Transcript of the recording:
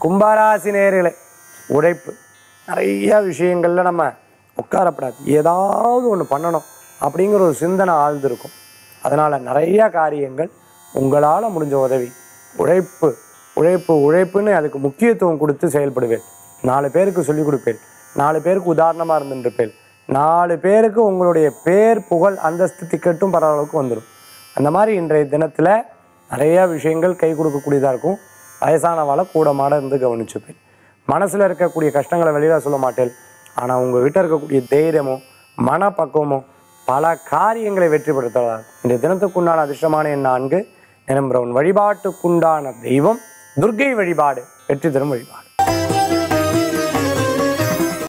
கும்பராசி நேர்களே உழைப்பு நிறைய விஷயங்களில் நம்ம உட்காரப்படாது ஏதாவது ஒன்று பண்ணணும் அப்படிங்கிற ஒரு சிந்தனை ஆழ்ந்திருக்கும் அதனால் நிறைய காரியங்கள் உங்களால் முடிஞ்ச உதவி உழைப்பு உழைப்பு உழைப்புன்னு அதுக்கு முக்கியத்துவம் கொடுத்து செயல்படுவேன் நாலு பேருக்கு சொல்லிக் கொடுப்பேன் நாலு பேருக்கு உதாரணமாக இருந்துருப்பேன் நாலு பேருக்கு உங்களுடைய பேர் புகழ் அந்தஸ்து திக்கட்டும் பரவ அளவுக்கு வந்துடும் அந்த மாதிரி இன்றைய தினத்தில் நிறைய விஷயங்கள் கை கொடுக்கக்கூடியதாக இருக்கும் வயசானவாளை கூட மாட இருந்து கவனிச்சுப்பேன் மனசில் இருக்கக்கூடிய கஷ்டங்களை வெளியில் சொல்ல மாட்டேன் ஆனால் உங்கள் கிட்ட இருக்கக்கூடிய தைரியமும் மனப்பக்குவமும் பல காரியங்களை வெற்றிப்படுத்தலாம் இந்த தினத்துக்குண்டான அதிர்ஷ்டமான எண் நான்கு நிறம் பிரவுன் வழிபாட்டுக்குண்டான தெய்வம் துர்க்கை வழிபாடு வெற்றி தரும் வழிபாடு